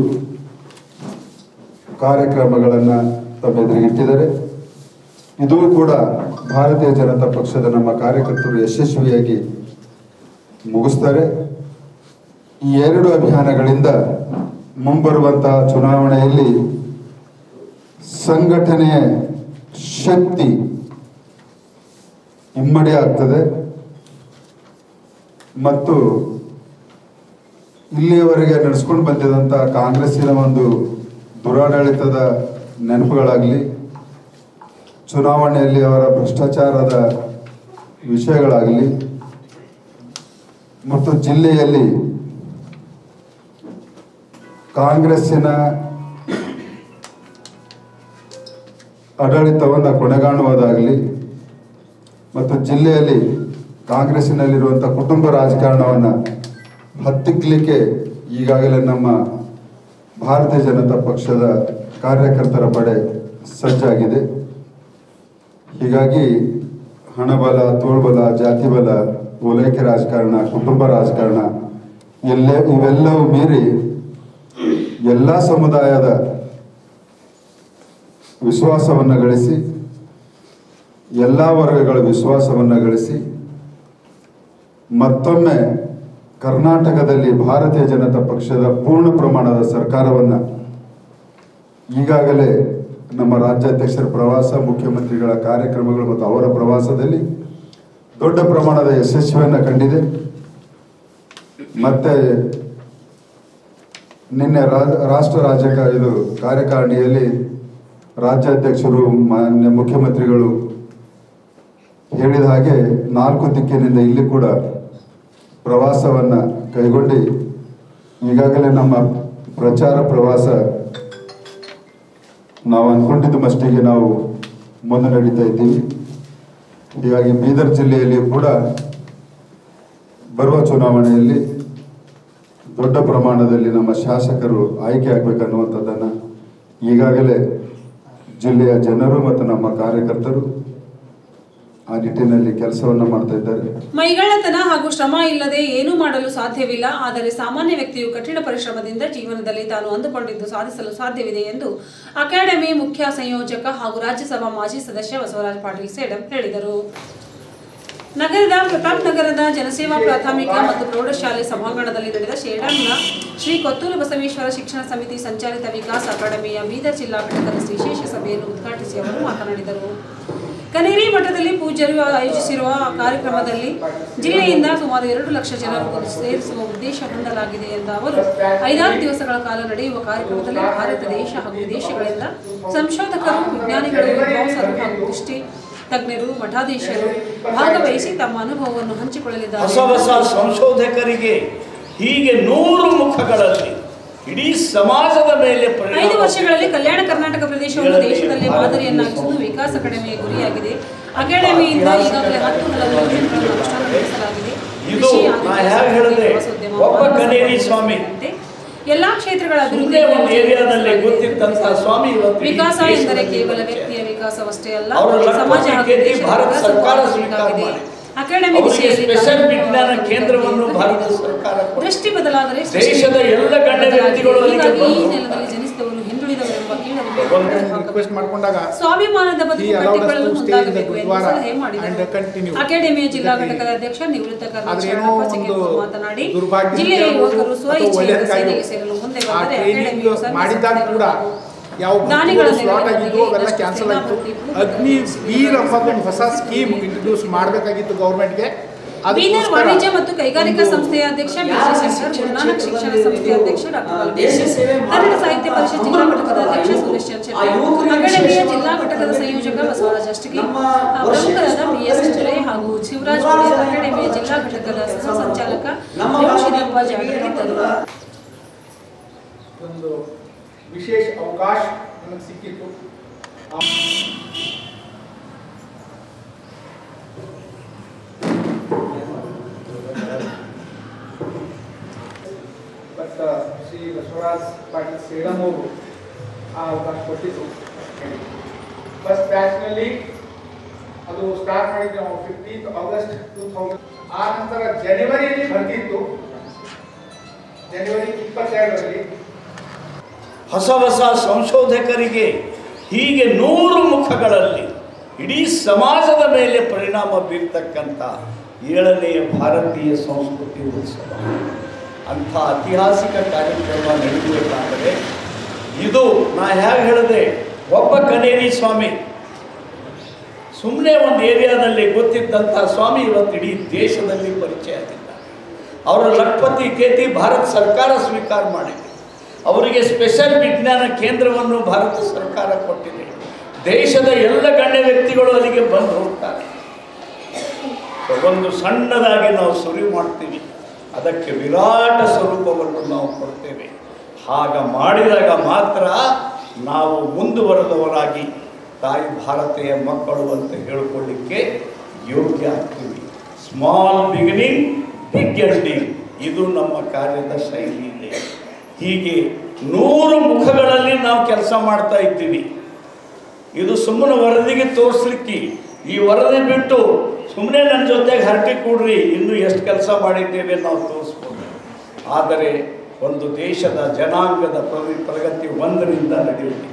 ಕಾರ್ಯಕ್ರಮಗಳನ್ನು ತಮ್ಮ ಎದುರಿಗಿಟ್ಟಿದ್ದಾರೆ ಇದೂ ಕೂಡ ಭಾರತೀಯ ಜನತಾ ಪಕ್ಷದ ನಮ್ಮ ಕಾರ್ಯಕರ್ತರು ಯಶಸ್ವಿಯಾಗಿ ಮುಗಿಸ್ತಾರೆ ಈ ಎರಡು ಅಭಿಯಾನಗಳಿಂದ ಮುಂಬರುವಂತಹ ಚುನಾವಣೆಯಲ್ಲಿ ಸಂಘಟನೆಯ ಶಕ್ತಿ ಇಮ್ಮಡಿ ಆಗ್ತದೆ ಮತ್ತು ಇಲ್ಲಿಯವರೆಗೆ ನಡೆಸ್ಕೊಂಡು ಬಂದಿದಂಥ ಕಾಂಗ್ರೆಸ್ಸಿನ ಒಂದು ದುರಾಡಳಿತದ ನೆನಪುಗಳಾಗಲಿ ಚುನಾವಣೆಯಲ್ಲಿ ಅವರ ಭ್ರಷ್ಟಾಚಾರದ ವಿಷಯಗಳಾಗಲಿ ಮತ್ತು ಜಿಲ್ಲೆಯಲ್ಲಿ ಕಾಂಗ್ರೆಸ್ಸಿನ ಆಡಳಿತವನ್ನು ಕೊನೆಗಾಣುವುದಾಗಲಿ ಮತ್ತು ಜಿಲ್ಲೆಯಲ್ಲಿ ಕಾಂಗ್ರೆಸ್ಸಿನಲ್ಲಿರುವಂಥ ಕುಟುಂಬ ರಾಜಕಾರಣವನ್ನು ಹತ್ತಿಕ್ಕಲಿಕ್ಕೆ ಈಗಾಗಲೇ ನಮ್ಮ ಭಾರತೀಯ ಜನತಾ ಪಕ್ಷದ ಕಾರ್ಯಕರ್ತರ ಪಡೆ ಸಜ್ಜಾಗಿದೆ ಹೀಗಾಗಿ ಹಣಬಲ ತೋಳ್ಬಲ ಜಾತಿ ಬಲ ಓಲೈಕೆ ರಾಜಕಾರಣ ಕುಟುಂಬ ರಾಜಕಾರಣ ಎಲ್ಲೇ ಇವೆಲ್ಲವೂ ಮೀರಿ ಎಲ್ಲ ಸಮುದಾಯದ ವಿಶ್ವಾಸವನ್ನು ಗಳಿಸಿ ಎಲ್ಲ ವರ್ಗಗಳ ವಿಶ್ವಾಸವನ್ನು ಗಳಿಸಿ ಮತ್ತೊಮ್ಮೆ ಕರ್ನಾಟಕದಲ್ಲಿ ಭಾರತೀಯ ಜನತಾ ಪಕ್ಷದ ಪೂರ್ಣ ಪ್ರಮಾಣದ ಸರ್ಕಾರವನ್ನು ಈಗಾಗಲೇ ನಮ್ಮ ರಾಜ್ಯಾಧ್ಯಕ್ಷರ ಪ್ರವಾಸ ಮುಖ್ಯಮಂತ್ರಿಗಳ ಕಾರ್ಯಕ್ರಮಗಳು ಮತ್ತು ಅವರ ಪ್ರವಾಸದಲ್ಲಿ ದೊಡ್ಡ ಪ್ರಮಾಣದ ಯಶಸ್ವಿಯನ್ನು ಕಂಡಿದೆ ಮತ್ತೆ ನಿನ್ನೆ ರಾ- ರಾಷ್ಟ್ರ ರಾಜಕ ಇದು ಕಾರ್ಯಕಾರಿಣಿಯಲ್ಲಿ ರಾಜ್ಯಾಧ್ಯಕ್ಷರು ಮಾನ್ಯ ಮುಖ್ಯಮಂತ್ರಿಗಳು ಹೇಳಿದ ಹಾಗೆ ನಾಲ್ಕು ದಿಕ್ಕಿನಿಂದ ಇಲ್ಲಿ ಕೂಡ ಪ್ರವಾಸವನ್ನು ಕೈಗೊಂಡು ಈಗಾಗಲೇ ನಮ್ಮ ಪ್ರಚಾರ ಪ್ರವಾಸ ನಾವು ಅಂದ್ಕೊಂಡಿದ್ದು ಮಟ್ಟಿಗೆ ನಾವು ಮುಂದೆ ನಡೀತಾ ಇದ್ದೀವಿ ಹೀಗಾಗಿ ಬೀದರ್ ಜಿಲ್ಲೆಯಲ್ಲಿ ಕೂಡ ಬರುವ ಚುನಾವಣೆಯಲ್ಲಿ ದೊಡ್ಡ ಪ್ರಮಾಣದಲ್ಲಿ ನಮ್ಮ ಶಾಸಕರು ಆಯ್ಕೆ ಆಗ್ಬೇಕನ್ನುವಂಥದ್ದನ್ನು ಈಗಾಗಲೇ ಜಿಲ್ಲೆಯ ಜನರು ಮತ್ತು ನಮ್ಮ ಕಾರ್ಯಕರ್ತರು ಆ ನಿಟ್ಟಿನಲ್ಲಿ ಕೆಲಸವನ್ನು ಮಾಡ್ತಾ ಇದ್ದಾರೆ ಮೈಗಳ್ಳತನ ಹಾಗೂ ಶ್ರಮ ಇಲ್ಲದೆ ಏನೂ ಮಾಡಲು ಸಾಧ್ಯವಿಲ್ಲ ಆದರೆ ಸಾಮಾನ್ಯ ವ್ಯಕ್ತಿಯು ಕಠಿಣ ಪರಿಶ್ರಮದಿಂದ ಜೀವನದಲ್ಲಿ ತಾನು ಅಂದುಕೊಂಡಿದ್ದು ಸಾಧಿಸಲು ಸಾಧ್ಯವಿದೆ ಎಂದು ಅಕಾಡೆಮಿ ಮುಖ್ಯ ಸಂಯೋಜಕ ಹಾಗೂ ರಾಜ್ಯಸಭಾ ಮಾಜಿ ಸದಸ್ಯ ಬಸವರಾಜ ಪಾಟೀಲ್ ಸೇಡಂ ಹೇಳಿದರು ನಗರದ ಪ್ರತಾಪ್ ನಗರದ ಜನಸೇವಾ ಪ್ರಾಥಮಿಕ ಮತ್ತು ಪ್ರೌಢಶಾಲೆ ಸಭಾಂಗಣದಲ್ಲಿ ನಡೆದ ಶೇಡಂನ ಶ್ರೀ ಕೊತ್ತೂರು ಬಸವೇಶ್ವರ ಶಿಕ್ಷಣ ಸಮಿತಿ ಸಂಚಾಲಿತ ವಿಕಾಸ ಅಕಾಡೆಮಿಯ ಬೀದರ್ ಜಿಲ್ಲಾ ಘಟಕದ ವಿಶೇಷ ಸಭೆಯನ್ನು ಉದ್ಘಾಟಿಸಿ ಅವರು ಮಾತನಾಡಿದರು ಕನೇರಿ ಮಠದಲ್ಲಿ ಪೂಜ್ಯರು ಆಯೋಜಿಸಿರುವ ಕಾರ್ಯಕ್ರಮದಲ್ಲಿ ಜಿಲ್ಲೆಯಿಂದ ಸುಮಾರು ಎರಡು ಲಕ್ಷ ಜನರು ಸೇರಿಸುವ ಉದ್ದೇಶ ಹೊಂದಲಾಗಿದೆ ಎಂದ ಅವರು ಐದಾರು ದಿವಸಗಳ ಕಾಲ ನಡೆಯುವ ಕಾರ್ಯಕ್ರಮದಲ್ಲಿ ಭಾರತ ದೇಶ ಹಾಗೂ ವಿದೇಶಗಳಿಂದ ಸಂಶೋಧಕರು ವಿಜ್ಞಾನಿಗಳು ವಿದ್ವಾಂಸರು ಹಾಗೂ ದೃಷ್ಟಿ ತಜ್ಞರು ಮಠಾಧೀಶರು ಭಾಗವಹಿಸಿ ತಮ್ಮ ಅನುಭವವನ್ನು ಹಂಚಿಕೊಳ್ಳಲಿದ್ದಾರೆ ಹೊಸ ಹೊಸ ಸಂಶೋಧಕರಿಗೆ ಹೀಗೆ ನೂರು ಮುಖಗಳಲ್ಲಿ ಇಡೀ ಸಮಾಜದ ಮೇಲೆ ಐದು ಪರಿಣಾಮ ವರ್ಷಗಳಲ್ಲಿ ಕಲ್ಯಾಣ ಕರ್ನಾಟಕ ಪ್ರದೇಶವನ್ನು ದೇಶದಲ್ಲೇ ಮಾದರಿಯನ್ನಾಗಿಸುವುದು ವಿಕಾಸ ಅಕಾಡೆಮಿಯ ಗುರಿಯಾಗಿದೆ ಅಕಾಡೆಮಿಯಿಂದ ಈಗಾಗಲೇ ಹತ್ತು ಹಲವು ಯೋಜನೆಗಳನ್ನು ಅನುಷ್ಠಾನಗೊಳಿಸಲಾಗಿದೆ ಇದು ಕೃಷಿ, ನಾ ಆರೋಗ್ಯ, ಯಾಕೆ ಹೇಳಿದೆ? ಪ್ರವಾಸೋದ್ಯಮ, ಒಬ್ಬ ಮಾನವ ಕನೇರಿ ಸಂಪನ್ಮೂಲ ಸ್ವಾಮಿ. ಸೇರಿದಂತೆ ಎಲ್ಲಾ ಕ್ಷೇತ್ರಗಳ ಸುಮ್ಮನೆ ಒಂದು ಏರಿಯಾದಲ್ಲಿ ಗೊತ್ತಿದ್ದಂತ ಸ್ವಾಮಿ ಇವತ್ತು ಈ ವಿಕಾಸ ದೇಶದಲ್ಲಿ ಎಂದರೆ ಕೇವಲ ವ್ಯಕ್ತಿಯ ವಿಕಾಸವಷ್ಟೇ ಅಲ್ಲ ಅವರ ಲಕ್ಷ ಸಮಾಜ ಹಾಗೂ ಕೋಟಿ ದೇಶದ ಭಾರತ ವಿಕಾಸ ಸರ್ಕಾರ ಬೇಕಾಗಿದೆ. ಸ್ವೀಕಾರ ಮಾಡಿ. ಅಕಾಡೆಮಿ ಅವರಿಗೆ ದಿಶೆಯಲ್ಲಿ ಸ್ಪೆಷಲ್ ಕಾರ್ಯಕ್ರಮ ವಿಜ್ಞಾನ ಮಾಡಬೇಕು ಕೇಂದ್ರವನ್ನು ಎಂದು ಭಾರತ ಹೇಳಿದರು. ಸರ್ಕಾರ ಕೊಟ್ಟಿದೆ. ದೃಷ್ಟಿ ಬದಲಾದರೆ ದೇಶದ ಎಲ್ಲ ಗಣ್ಯ ವ್ಯಕ್ತಿಗಳು ಅಲ್ಲಿಗೆ ಹೀಗಾಗಿ ಈ ಬಂದು ನೆಲದಲ್ಲಿ ಜನಿಸಿದವರು ಹಿಂದುಳಿದವರೆಂಬ ಒಂದು ರಿಕ್ವೆಸ್ಟ್ ಮಾಡ್ಕೊಂಡಾಗ ಸ್ವಾಭಿಮಾನದ ಬದುಕು He allowed us ಕಟ್ಟಿಕೊಳ್ಳಲು to stay in the ಮುಂದಾಗಬೇಕು ಎಂದು Gurdwara ಸಲಹೆ ಮಾಡಿದರು and continue. ಅಕಾಡೆಮಿಯ ಜಿಲ್ಲಾ ಇದಕ್ಕೆ ಘಟಕದ ಅಧ್ಯಕ್ಷ ನಿವೃತ್ತ ಕರ್ನಲ್ ಆದ್ರೆ ಏನೋ ಶರಣಪ್ಪ ಒಂದು ಚಿಕ್ಕಪ್ಪ ಮಾತನಾಡಿ ದುರ್ಭಾಗ್ಯ ಜಿಲ್ಲೆಯ ಇರ್ಬೋದು ಯುವಕರು ಸ್ವ ಅಥವಾ ಇಚ್ಛೆಯಿಂದ ಒಳ್ಳೆಯದಕ್ಕಾಗಿ ಸೇನೆಗೆ ಸೇರಲು ಮುಂದೆ ಆ ಬಂದರೆ ಟ್ರೈನಿಂಗ್ ಅಕಾಡೆಮಿಯು ಸರ್ವ ಮಾಡಿದಾಗ ಸಂಸ್ಥೆಯ ಕೂಡ ಯಾವ ದಾನಿಗಳ ಸ್ಲಾಟ್ ನೆರವಿನೊಂದಿಗೆ ಆಗಿದ್ದು ಅವೆಲ್ಲ ಇನ್ನಷ್ಟು ಕ್ಯಾನ್ಸಲ್ ಸೇನಾ ಆಯಿತು ಭರ್ತಿ ಅಗ್ನಿ ವೀರ್ ಅನ್ನೋದು ಒಂದು ಹೊಸ ಸ್ಕೀಮ್ ಇಂಟ್ರೊಡ್ಯೂಸ್ ಮಾಡಬೇಕಾಗಿತ್ತು ಗೌರ್ಮೆಂಟ್ಗೆ ಬೀದರ್ ವಾಣಿಜ್ಯ ಮತ್ತು ಕೈಗಾರಿಕಾ ಸಂಸ್ಥೆಯ ಅಧ್ಯಕ್ಷ ಬಿಸಿ ಶಂಕರ್ ಗುರುನಾನಕ್ ಶಿಕ್ಷಣ ಸಂಸ್ಥೆಯ ಅಧ್ಯಕ್ಷ ಡಾಕ್ಟರ್ ಅಲ್ಪೇಶ್ ಕನ್ನಡ ಸಾಹಿತ್ಯ ಪರಿಷತ್ ಜಿಲ್ಲಾ ಘಟಕದ ಅಧ್ಯಕ್ಷ ಸುರೇಶ್ ಚಂಚಲ್ ಅಕಾಡೆಮಿಯ ಜಿಲ್ಲಾ ಘಟಕದ ಸಂಯೋಜಕ ಬಸವರಾಜ ಅಷ್ಟಗಿ ಪ್ರಮುಖರಾದ ಬಿ ಎಸ್ ಚುರೆ ಹಾಗೂ ಶಿವರಾಜ್ ಒಡೆಯರ್ ಅಕಾಡೆಮಿಯ ಜಿಲ್ಲಾ ಘಟಕದ ಸಹ ಸಂಚಾಲಕ ರೇವಶಿದಪ್ಪ ಜಾಗರ್ ಇದ್ದರು ಒಂದು ವಿಶೇಷ ಅವಕಾಶ ನಮಗೆ ಸಿಕ್ಕಿತ್ತು ಬಟ್ ಶ್ರೀ ಬಸವರಾಜ್ ಪಾಟೀಲ್ ಸೇಡಂ ಅವರು ಆ ಅವಕಾಶ ಕೊಟ್ಟಿದ್ದು ಫಸ್ಟ್ ಬ್ಯಾಚ್ನಲ್ಲಿ ಅದು ಸ್ಟಾರ್ಟ್ ಮಾಡಿದ್ದು ನಾವು ಫಿಫ್ಟೀನ್ತ್ ಆಗಸ್ಟ್ ಟೂ ತೌಸಂಡ್ ಆ ನಂತರ ಜನವರಿಯಲ್ಲಿ ಭರ್ತಿ ಇತ್ತು ಜನವರಿ ಇಪ್ಪತ್ತೆರಡರಲ್ಲಿ ಹೊಸ ಹೊಸ ಸಂಶೋಧಕರಿಗೆ ಹೀಗೆ ನೂರು ಮುಖಗಳಲ್ಲಿ ಇಡೀ ಸಮಾಜದ ಮೇಲೆ ಪರಿಣಾಮ ಬೀರ್ತಕ್ಕಂಥ ಏಳನೆಯ ಭಾರತೀಯ ಸಂಸ್ಕೃತಿ ಉತ್ಸವ ಅಂಥ ಐತಿಹಾಸಿಕ ಕಾರ್ಯಕ್ರಮ ನಡೆಯಬೇಕಾದರೆ ಇದು ನಾ ಹೇಗೆ ಹೇಳಿದೆ ಒಬ್ಬ ಕನೇರಿ ಸ್ವಾಮಿ ಸುಮ್ಮನೆ ಒಂದು ಏರಿಯಾದಲ್ಲಿ ಗೊತ್ತಿದ್ದಂಥ ಸ್ವಾಮಿ ಇವತ್ತು ಇಡೀ ದೇಶದಲ್ಲಿ ಪರಿಚಯ ಆಗಿದ್ದಾರೆ ಅವರ ಲಖಪತಿ ಕೇತಿ ಭಾರತ ಸರ್ಕಾರ ಸ್ವೀಕಾರ ಮಾಡಿದೆ ಅವರಿಗೆ ಸ್ಪೆಷಲ್ ವಿಜ್ಞಾನ ಕೇಂದ್ರವನ್ನು ಭಾರತ ಸರ್ಕಾರ ಕೊಟ್ಟಿದೆ ದೇಶದ ಎಲ್ಲ ಗಣ್ಯ ವ್ಯಕ್ತಿಗಳು ಅಲ್ಲಿಗೆ ಬಂದು ಹೋಗ್ತಾರೆ ಸೊ ಒಂದು ಸಣ್ಣದಾಗಿ ನಾವು ಸುರಿವು ಮಾಡ್ತೀವಿ ಅದಕ್ಕೆ ವಿರಾಟ ಸ್ವರೂಪವನ್ನು ನಾವು ಕೊಡ್ತೇವೆ ಹಾಗ ಮಾಡಿದಾಗ ಮಾತ್ರ ನಾವು ಮುಂದುವರೆದವರಾಗಿ ತಾಯಿ ಭಾರತೀಯ ಮಕ್ಕಳು ಅಂತ ಹೇಳಿಕೊಳ್ಳಿಕ್ಕೆ ಯೋಗ್ಯ ಆಗ್ತೀವಿ ಸ್ಮಾಲ್ ಬಿಗಿನಿಂಗ್ ಬಿಗ್ ಎಂಡಿಂಗ್ ಇದು ನಮ್ಮ ಕಾರ್ಯದ ಶೈಲಿ ಇದೆ ಹೀಗೆ ನೂರು ಮುಖಗಳಲ್ಲಿ ನಾವು ಕೆಲಸ ಮಾಡ್ತಾ ಇದ್ದೀವಿ ಇದು ಸುಮ್ಮನೆ ವರದಿಗೆ ತೋರಿಸ್ಲಿಕ್ಕೆ ಈ ವರದಿ ಬಿಟ್ಟು ಸುಮ್ಮನೆ ನನ್ನ ಜೊತೆಗೆ ಹರಟಿ ಕೂಡ್ರಿ ಇನ್ನೂ ಎಷ್ಟು ಕೆಲಸ ಮಾಡಿದ್ದೇವೆ ನಾವು ತೋರಿಸ್ಬೋದು ಆದರೆ ಒಂದು ದೇಶದ ಜನಾಂಗದ ಪ್ರಗತಿ ಪ್ರಗತಿ ಒಂದರಿಂದ ನಡೆಯುತ್ತೆ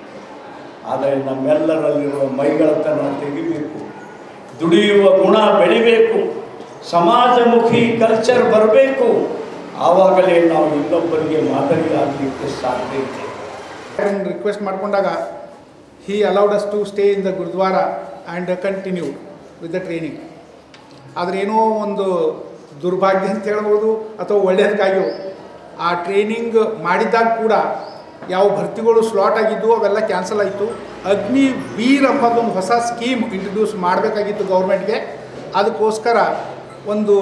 ಆದರೆ ನಮ್ಮೆಲ್ಲರಲ್ಲಿರುವ ಮೈಗಳತನ ತೆಗಿಬೇಕು ದುಡಿಯುವ ಗುಣ ಬೆಳಿಬೇಕು ಸಮಾಜಮುಖಿ ಕಲ್ಚರ್ ಬರಬೇಕು ಆವಾಗಲೇ ನಾವು ಇನ್ನೊಬ್ಬರಿಗೆ ಮಾದರಿ ಆಗಲಿಕ್ಕೆ ಸಾಧ್ಯ ಇದೆ ರಿಕ್ವೆಸ್ಟ್ ಮಾಡಿಕೊಂಡಾಗ he allowed us to stay in the gurudwara and continue with the training ಆದರೆ ಏನೋ ಒಂದು ದುರ್ಭಾಗ್ಯ ಅಂತ ಹೇಳ್ಬೋದು ಅಥವಾ ಒಳ್ಳೆಯದಕ್ಕಾಗಿಯೋ ಆ ಟ್ರೈನಿಂಗ್ ಮಾಡಿದಾಗ ಕೂಡ ಯಾವ ಭರ್ತಿಗಳು ಸ್ಲಾಟ್ ಆಗಿದ್ದು ಅವೆಲ್ಲ ಕ್ಯಾನ್ಸಲ್ ಆಯಿತು ಅಗ್ನಿ ವೀರ್ ಎಂಬುದೊಂದು ಹೊಸ ಸ್ಕೀಮ್ ಇಂಟ್ರಡ್ಯೂಸ್ ಮಾಡಬೇಕಾಗಿತ್ತು ಗೌರ್ಮೆಂಟ್ಗೆ ಅದಕ್ಕೋಸ್ಕರ ಒಂದು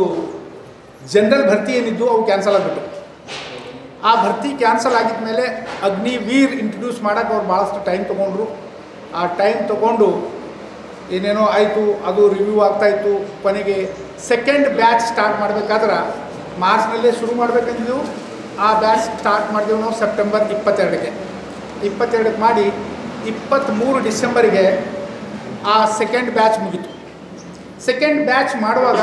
ಜನರಲ್ ಭರ್ತಿ ಏನಿದ್ದು ಅವು ಕ್ಯಾನ್ಸಲ್ ಆಗಿಬಿಟ್ಟು ಆ ಭರ್ತಿ ಕ್ಯಾನ್ಸಲ್ ಆಗಿದ ಮೇಲೆ ಅಗ್ನಿ ವೀರ್ ಇಂಟ್ರಡ್ಯೂಸ್ ಮಾಡೋಕೆ ಅವ್ರು ಭಾಳಷ್ಟು ಟೈಮ್ ತೊಗೊಂಡ್ರು ಆ ಟೈಮ್ ತೊಗೊಂಡು ಏನೇನೋ ಆಯಿತು ಅದು ರಿವ್ಯೂ ಆಗ್ತಾಯಿತ್ತು ಕೊನೆಗೆ ಸೆಕೆಂಡ್ ಬ್ಯಾಚ್ ಸ್ಟಾರ್ಟ್ ಮಾಡಬೇಕಾದ್ರೆ ಮಾರ್ಚ್ನಲ್ಲೇ ಶುರು ಮಾಡಬೇಕಂದಿದ್ದೆವು ಆ ಬ್ಯಾಚ್ ಸ್ಟಾರ್ಟ್ ಮಾಡಿದೆವು ನಾವು ಸೆಪ್ಟೆಂಬರ್ ಇಪ್ಪತ್ತೆರಡಕ್ಕೆ ಇಪ್ಪತ್ತೆರಡಕ್ಕೆ ಮಾಡಿ ಇಪ್ಪತ್ತ್ಮೂರು ಡಿಸೆಂಬರಿಗೆ ಆ ಸೆಕೆಂಡ್ ಬ್ಯಾಚ್ ಮುಗೀತು ಸೆಕೆಂಡ್ ಬ್ಯಾಚ್ ಮಾಡುವಾಗ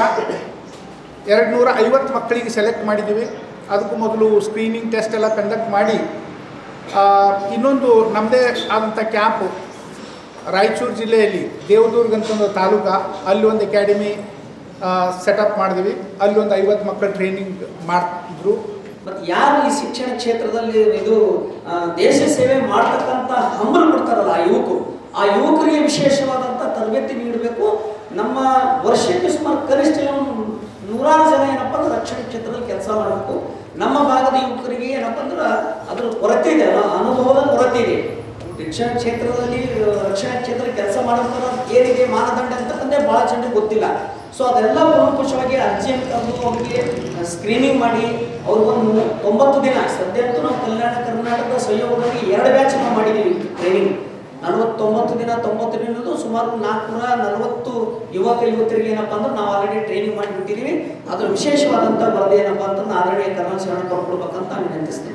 ಎರಡು ನೂರ ಐವತ್ತು ಮಕ್ಕಳಿಗೆ ಸೆಲೆಕ್ಟ್ ಮಾಡಿದ್ದೀವಿ ಅದಕ್ಕೂ ಮೊದಲು ಸ್ಕ್ರೀನಿಂಗ್ ಟೆಸ್ಟ್ ಎಲ್ಲ ಕಂಡಕ್ಟ್ ಮಾಡಿ ಆ, ಇನ್ನೊಂದು ನಮ್ಮದೇ ಆದಂಥ ಕ್ಯಾಂಪು ರಾಯಚೂರು ಜಿಲ್ಲೆಯಲ್ಲಿ ದೇವದುರ್ಗ ಅಂತ ಒಂದು ತಾಲೂಕು ಅಲ್ಲಿ ಒಂದು ಅಕಾಡೆಮಿ ಸೆಟಪ್ ಮಾಡಿದ್ವಿ ಅಲ್ಲಿ ಒಂದು ಐವತ್ತು ಮಕ್ಕಳು ಟ್ರೈನಿಂಗ್ ಮಾಡ್ತಿದ್ರು ಮತ್ತು ಯಾರು ಈ ಶಿಕ್ಷಣ ಕ್ಷೇತ್ರದಲ್ಲಿ ಇದು ಆ, ದೇಶ ಸೇವೆ ಮಾಡ್ತಕ್ಕಂಥ ಹಂಬಲ ಕೊಡ್ತಾರಲ್ಲ ಆ ಯುವಕರು ಆ ಯುವಕರಿಗೆ ವಿಶೇಷವಾದಂಥ ತರಬೇತಿ ನೀಡಬೇಕು ನಮ್ಮ ವರ್ಷಕ್ಕೆ ಸುಮಾರು ಕನಿಷ್ಠ ಒಂದು ನೂರಾರು ಜನ ಏನಪ್ಪ ಅಂದ್ರೆ ರಕ್ಷಣಾ ಕ್ಷೇತ್ರದಲ್ಲಿ ಕೆಲಸ ಮಾಡಬೇಕು ನಮ್ಮ ಭಾಗದ ಯುವಕರಿಗೆ ಏನಪ್ಪ ಅಂದ್ರೆ ಅದ್ರ ಕೊರತೆ ಇದೆ ಅಲ್ಲ ಅನುಭವದ ಕೊರತೆ ಇದೆ ಶಿಕ್ಷಣ ಕ್ಷೇತ್ರದಲ್ಲಿ ಆ, ರಕ್ಷಣಾ ಕ್ಷೇತ್ರ ಕೆಲಸ ಮಾಡೋದ್ರ ಏನಿದೆ ಮಾನದಂಡ ಅಂತಕ್ಕಂಥದ್ದೇ ಭಾಳ ಜನರಿಗೆ ಗೊತ್ತಿಲ್ಲ ಸೊ ಅದೆಲ್ಲ ಪ್ರಮುಖವಾಗಿ ಅರ್ಜಿಯನ್ನು ತಂದು ಅವ್ರಿಗೆ ಸ್ಕ್ರೀನಿಂಗ್ ಮಾಡಿ ಅವ್ರು ಒಂದು ತೊಂಬತ್ತು ದಿನ ಸದ್ಯ ಅಂತೂ ನಾವು ಕಲ್ಯಾಣ ಕರ್ನಾಟಕದ ಸಹಯೋಗದಲ್ಲಿ ಎರಡು ಬ್ಯಾಚ್ ನಾವು ಮಾಡಿದ್ದೀವಿ ಟ್ರೈನಿಂಗ್ ನಲವತ್ತೊಂಬತ್ತು ದಿನ ತೊಂಬತ್ತು ದಿನದ್ದು ಸುಮಾರು ನಾಲ್ಕುನೂರ ನಲವತ್ತು ಯುವಕ ಯುವತಿಯರಿಗೆ ಏನಪ್ಪ ಅಂದ್ರೆ ನಾವು ಆಲ್ರೆಡಿ ಟ್ರೈನಿಂಗ್ ಮಾಡಿಬಿಟ್ಟಿದ್ದೀವಿ ಅದ್ರ ವಿಶೇಷವಾದಂಥ ವರದಿ ಏನಪ್ಪ ಅಂತಂದ್ರೆ ಆಲ್ರೆಡಿ ಕರ್ನಾಟಕ ಶರಣ ಕೊಡ್ಬೇಕಂತ ವಿನಂತಿಸ್ತೀನಿ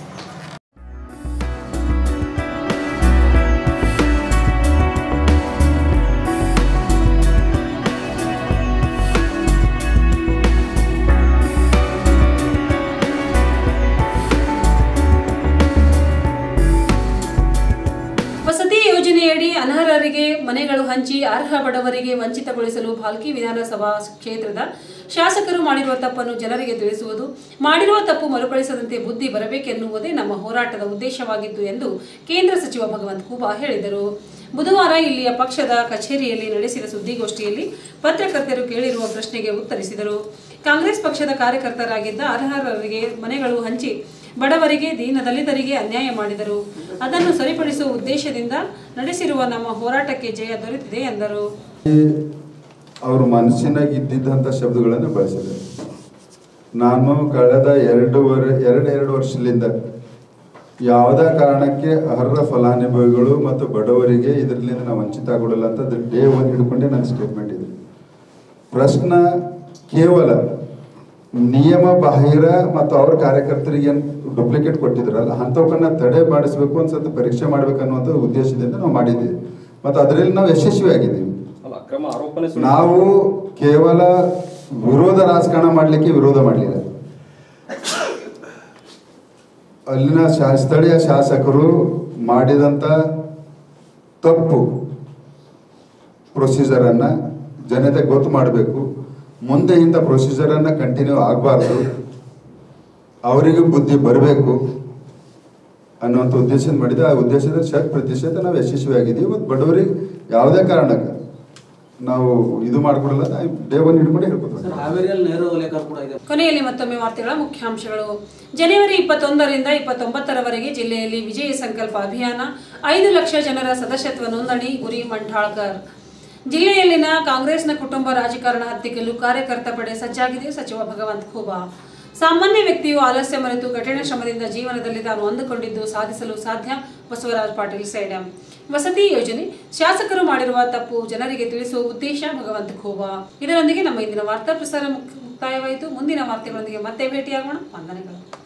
ವಸತಿ ಯೋಜನೆಯಡಿ ಅನರ್ಹರಿಗೆ ಮನೆಗಳು ಹಂಚಿ ಅರ್ಹ ಬಡವರಿಗೆ ವಂಚಿತಗೊಳಿಸಲು ಭಾಲ್ಕಿ ವಿಧಾನಸಭಾ ಕ್ಷೇತ್ರದ ಶಾಸಕರು ಮಾಡಿರುವ ತಪ್ಪನ್ನು ಜನರಿಗೆ ತಿಳಿಸುವುದು ಮಾಡಿರುವ ತಪ್ಪು ಮರುಕಳಿಸದಂತೆ ಬುದ್ಧಿ ಬರಬೇಕೆನ್ನುವುದೇ ನಮ್ಮ ಹೋರಾಟದ ಉದ್ದೇಶವಾಗಿತ್ತು ಎಂದು ಕೇಂದ್ರ ಸಚಿವ ಭಗವಂತ ಖೂಬಾ ಹೇಳಿದರು ಬುಧವಾರ ಇಲ್ಲಿಯ ಪಕ್ಷದ ಕಚೇರಿಯಲ್ಲಿ ನಡೆಸಿದ ಸುದ್ದಿಗೋಷ್ಠಿಯಲ್ಲಿ ಪತ್ರಕರ್ತರು ಕೇಳಿರುವ ಪ್ರಶ್ನೆಗೆ ಉತ್ತರಿಸಿದರು ಕಾಂಗ್ರೆಸ್ ಪಕ್ಷದ ಕಾರ್ಯಕರ್ತರಾಗಿದ್ದ ಅರ್ಹರಿಗೆ ಮನೆಗಳು ಹಂಚಿ ಬಡವರಿಗೆ ದೀನದಲಿತರಿಗೆ ಅನ್ಯಾಯ ಮಾಡಿದರು ಅದನ್ನು ಸರಿಪಡಿಸುವ ಉದ್ದೇಶದಿಂದ ನಡೆಸಿರುವ ನಮ್ಮ ಹೋರಾಟಕ್ಕೆ ಜಯ ದೊರೆತಿದೆ ಎಂದರು ಅವ್ರ ಮನಸ್ಸಿನಾಗ ಇದ್ದಿದ್ದಂಥ ಶಬ್ದಗಳನ್ನು ಬಳಸಿದ್ದಾರೆ ನಾನು ಕಳೆದ ಎರಡೂವರೆ ಎರಡು ಎರಡು ವರ್ಷದಿಂದ ಯಾವುದೇ ಕಾರಣಕ್ಕೆ ಅರ್ಹ ಫಲಾನುಭವಿಗಳು ಮತ್ತು ಬಡವರಿಗೆ ಇದರಿಂದ ನಾವು ವಂಚಿತ ಆಗೋದಿಲ್ಲ ಅಂತ ಡೇ ಒನ್ ಹಿಡ್ಕೊಂಡೆ ನನ್ನ ಸ್ಟೇಟ್ಮೆಂಟ್ ಇದೆ ಪ್ರಶ್ನೆ ಕೇವಲ ನಿಯಮ ಬಾಹಿರ ಮತ್ತು ಅವ್ರ ಕಾರ್ಯಕರ್ತರಿಗೆ ಏನು ಡೂಪ್ಲಿಕೇಟ್ ಕೊಟ್ಟಿದ್ರಲ್ಲ ಅಂಥವಕ್ಕನ್ನ ತಡೆ ಮಾಡಿಸ್ಬೇಕು ಅನ್ಸತ್ತೆ ಪರೀಕ್ಷೆ ಮಾಡ್ಬೇಕನ್ನುವಂಥ ಉದ್ದೇಶದಿಂದ ನಾವು ಮಾಡಿದ್ದೀವಿ ಮತ್ತು ಅದರಲ್ಲಿ ನಾವು ಯಶಸ್ವಿ ಆಗಿದ್ದೀವಿ ಅಲ್ಲ ಅಕ್ರಮ ಆರೋಪನೆ ಸುಳ್ಳು. ನಾವು ಕೇವಲ ವಿರೋಧ ರಾಜಕಾರಣ ಮಾಡಲಿಕ್ಕೆ ವಿರೋಧ ಮಾಡಲಿಲ್ಲ ಅಲ್ಲಿನ ಶಾ ಸ್ಥಳೀಯ ಶಾಸಕರು ಮಾಡಿದಂಥ ತಪ್ಪು ಪ್ರೊಸೀಜರನ್ನು ಜನತೆ ಗೊತ್ತು ಮಾಡಬೇಕು ಮುಂದೆ ಇಂಥ ಪ್ರೊಸೀಜರನ್ನು ಕಂಟಿನ್ಯೂ ಆಗಬಾರ್ದು ಅವರಿಗೂ ಬುದ್ಧಿ ಬರಬೇಕು ಅನ್ನುವಂಥ ಉದ್ದೇಶದಿಂದ ಮಾಡಿದೆ ಆ ಉದ್ದೇಶದ ಶತ ಪ್ರತಿಶತ ನಾವು ಯಶಸ್ವಿಯಾಗಿದ್ದೀವಿ ಮತ್ತು ಬಡವರಿಗೆ ಯಾವುದೇ ಕಾರಣಕ್ಕೆ ನಾವು ಇದು ಮಾಡ್ಕೊಡಲ್ಲ ಡೇ ಒನ್ ಹಿಡ್ಕೊಂಡು ಹೇಳ್ಕೊತೀವಿ ಹಾವೇರಿಯಲ್ಲಿ ನೇರು ಲೇಖರ್ ಕೂಡ ಇದೆ ಕೊನೆಯಲ್ಲಿ ಮತ್ತೊಮ್ಮೆ ವಾರ್ತೆಗಳ ಮುಖ್ಯಾಂಶಗಳು ಜನವರಿ ಇಪ್ಪತ್ತೊಂದರಿಂದ ಇಪ್ಪತ್ತೊಂಬತ್ತರವರೆಗೆ ಜಿಲ್ಲೆಯಲ್ಲಿ ವಿಜಯ ಸಂಕಲ್ಪ ಅಭಿಯಾನ ಐದು ಲಕ್ಷ ಜನರ ಸದಸ್ಯತ್ವ ನೋಂದಣಿ ಗುರಿ ಮಂಠಾಳ್ಕರ್ ಜಿಲ್ಲೆಯಲ್ಲಿನ ಕಾಂಗ್ರೆಸ್ನ ಕುಟುಂಬ ರಾಜಕಾರಣ ಹತ್ತಿಕ್ಕಲು ಕಾರ್ಯಕರ್ತ ಪಡೆ ಸಜ್ಜಾಗಿದೆ ಸಚಿವ ಭಗವಂತ್ ಖೂಬಾ ಸಾಮಾನ್ಯ ವ್ಯಕ್ತಿಯು ಆಲಸ್ಯ ಮರೆತು ಕಠಿಣ ಶ್ರಮದಿಂದ ಜೀವನದಲ್ಲಿ ತಾನು ಅಂದುಕೊಂಡಿದ್ದು ಸಾಧಿಸಲು ಸಾಧ್ಯ ಬಸವರಾಜ್ ಪಾಟೀಲ್ ಸೇಡಂ ವಸತಿ ಯೋಜನೆ ಶಾಸಕರು ಮಾಡಿರುವ ತಪ್ಪು ಜನರಿಗೆ ತಿಳಿಸುವ ಉದ್ದೇಶ ಭಗವಂತ ಖೂಬಾ ಇದರೊಂದಿಗೆ ನಮ್ಮ ಇಂದಿನ ವಾರ್ತಾ ಪ್ರಸಾರ ಮುಕ್- ಮುಕ್ತಾಯವಾಯಿತು ಮುಂದಿನ ವಾರ್ತೆಗಳೊಂದಿಗೆ ಮತ್ತೆ ಭೇಟಿಯಾಗೋಣ ವಂದನೆಗಳು